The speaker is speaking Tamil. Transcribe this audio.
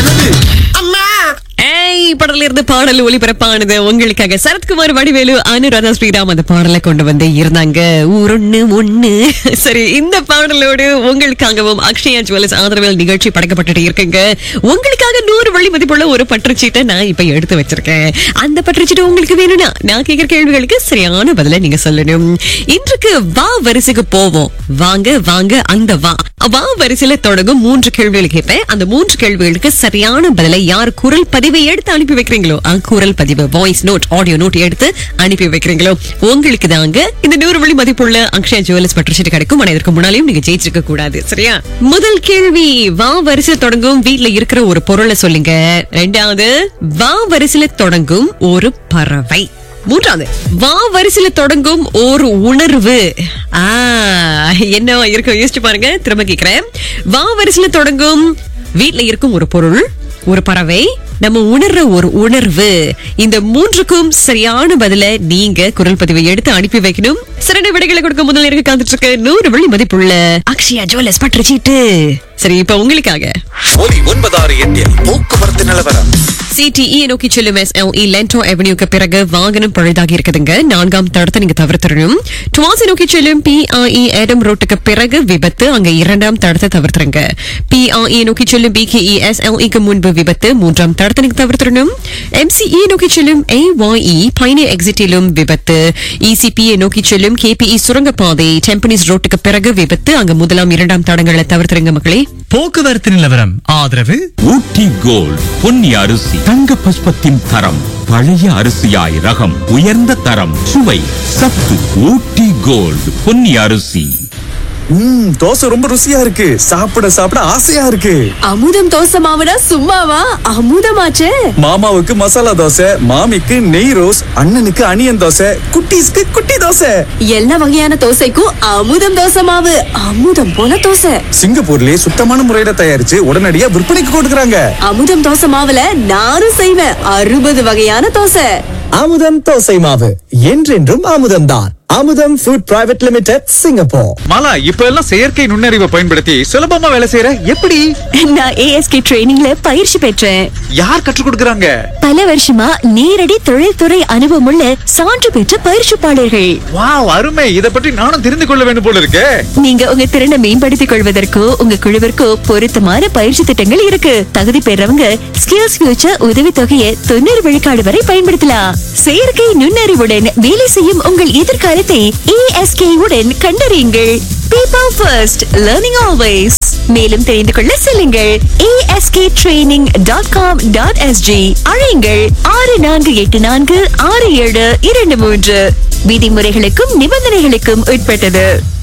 ஏய் படத்துல இருந்து பாடல் ஒளிபரப்பானது உங்களுக்காக சரத்குமார் வடிவேலு அனுராதா ஸ்ரீராம் அந்த பாடலை கொண்டு வந்து இருந்தாங்க ஊரொன்னு ஒண்ணு சரி இந்த பாடலோடு உங்களுக்காகவும் அக்ஷயா ஜுவல்லர்ஸ் ஆதரவில் நிகழ்ச்சி படைக்கப்பட்டுட்டு இருக்குங்க உங்களுக்காக நூறு வழி மதிப்புள்ள ஒரு பற்றுச்சீட்டை நான் இப்ப எடுத்து வச்சிருக்கேன் அந்த பற்றுச்சீட்டு உங்களுக்கு வேணும்னா நான் கேட்கிற கேள்விகளுக்கு சரியான பதில நீங்க சொல்லணும் இன்றைக்கு வா வரிசைக்கு போவோம் வாங்க வாங்க அந்த வா வா வரிசையில தொடங்கும் மூன்று கேள்விகள் கேட்பேன் அந்த மூன்று கேள்விகளுக்கு சரியான பதிலை யார் குரல் பதிவை எடுத்து அனுப்பி வைக்கிறீங்களோ ஆ, குரல் பதிவு வாய்ஸ் நோட் ஆடியோ நோட் எடுத்து அனுப்பி வைக்கிறீங்களோ உங்களுக்கு தாங்க இந்த நூறு வழி மதிப்புள்ள அக்ஷயா ஜுவல்லர்ஸ் பற்றுச்சீட்டு கிடைக்கும் ஆனா இதற்கு முன்னாலையும் நீங்க ஜெயிச்சிருக்க கூடாது சரியா முதல் கேள்வி வா வரிசையில் தொடங்கும் வீட்ல இருக்கிற ஒரு பொருளை சொல்லுங்க ரெண்டாவது வா வரிசையில தொடங்கும் ஒரு பறவை மூன்றாவது வா வரிசையில தொடங்கும் ஒரு உணர்வு ஆ என்ன இருக்கும் யோசிச்சு பாருங்க திரும்ப கேக்குறேன் வா வரிசையில தொடங்கும் வீட்ல இருக்கும் ஒரு பொருள் ஒரு பறவை நம்ம உணர்ற ஒரு உணர்வு இந்த மூன்றுக்கும் சரியான பதில நீங்க குரல் பதிவை எடுத்து அனுப்பி வைக்கணும் சிறந்த விடைகளை கொடுக்க முதல்ல இருக்க காத்துட்டு இருக்க நூறு வழி மதிப்புள்ள அக்ஷயா ஜுவல்லர்ஸ் பற்றுச்சீட்டு சரி இப்ப உங்களுக்காக ஒலி ஒன்பதாறு எட்டில் போக்குவரத்து நிலவரம் சிடிஇ நோக்கி செல்லும் எஸ்எல்இ லென்டோ அவென்யூக்கு பிறகு வாகனம் பழுதாகி இருக்குதுங்க நான்காம் தடத்தை நீங்க தவிர்த்துடணும் டுவாசி நோக்கி செல்லும் பிஐஇ ஏடம் ரோட்டுக்கு பிறகு விபத்து அங்க இரண்டாம் தடத்தை தவிர்த்துருங்க பிஐஇ நோக்கி செல்லும் பிகேஇ எஸ்எல்இக்கு முன்பு விபத்து மூன்றாம் தடத்தை நீங்க தவிர்த்துடணும் எம்சிஇ நோக்கி செல்லும் ஏஒஇ பைனி எக்ஸிட்டிலும் விபத்து இசிபிஏ நோக்கி செல்லும் கேபிஇ சுரங்கப்பாதை டெம்பனிஸ் ரோட்டுக்கு பிறகு விபத்து அங்க முதலாம் இரண்டாம் தடங்களை தவிர்த்துருங்க மக்களே போக்குவரத்து நிலவரம் ஆதரவு ஊட்டி கோல்ட் பொன்னி அரிசி தங்க பஸ்பத்தின் தரம் பழைய அரிசியாய் ரகம் உயர்ந்த தரம் சுவை சத்து ஊட்டி கோல்ட் பொன்னி அரிசி ம் தோசை ரொம்ப ருசியா இருக்கு சாப்பிட சாப்பிட ஆசையா இருக்கு அமுதம் தோசை மாவுனா சும்மாவா அமுதமாச்சே மாமாவுக்கு மசாலா தோசை மாமிக்கு நெய் ரோஸ் அண்ணனுக்கு அனியன் தோசை குட்டீஸ்க்கு குட்டி தோசை எல்லா வகையான தோசைக்கும் அமுதம் தோசை மாவு அமுதம் போல தோசை சிங்கப்பூர்லயே சுத்தமான முறையில தயாரிச்சு உடனடியா விற்பனைக்கு கொடுக்கறாங்க அமுதம் தோசை மாவுல நானும் செய்வேன் அறுபது வகையான தோசை அமுதம் தோசை மாவு என்றென்றும் அமுதம்தான் Amudham food private limited Singapore மாலா இப்ப எல்லாம் செயற்கை நுண்ணறிவை பயன்படுத்தி சுலபமா வேலை செய்யற எப்படி நான் ஏஎஸ்கே ட்ரைனிங்ல பயிற்சி பெற்றேன் யார் கற்றுக் கொடுக்கறாங்க பல வருஷமா நேரடி தொழில்துறை அனுபவமுள்ள சான்று பெற்ற பயிற்சிப்பாளர்கள் வாவ் அருமை இத பற்றி நானும் தெரிந்து கொள்ள வேண்டும் போல இருக்கே நீங்க உங்க திறனை மேம்படுத்திக் கொள்வதற்கோ உங்க குழுவிற்கோ பொருத்தமான பயிற்சி திட்டங்கள் இருக்கு தகுதி பெறவங்க ஸ்கில்ஸ் ஃபியூச்சர் உதவி தொகையை தொண்ணூறு விழுக்காடு வரை பயன்படுத்தலாம் செயற்கை நுண்ணறிவுடன் வேலை செய்யும் உங்கள் எதிர்காலத்தை ஏஎஸ்கே உடன் கண்டறியுங்கள் பீப்பிள் ஃபர்ஸ்ட் லேர்னிங் ஆல்வேஸ் மேலும் தெரிந்து கொள்ள செல்லுங்கள் ASK training dot com dot SG அழையுங்கள் ஆறு நான்கு எட்டு நான்கு ஆறு ஏழு இரண்டு மூன்று விதிமுறைகளுக்கும் நிபந்தனைகளுக்கும் உட்பட்டது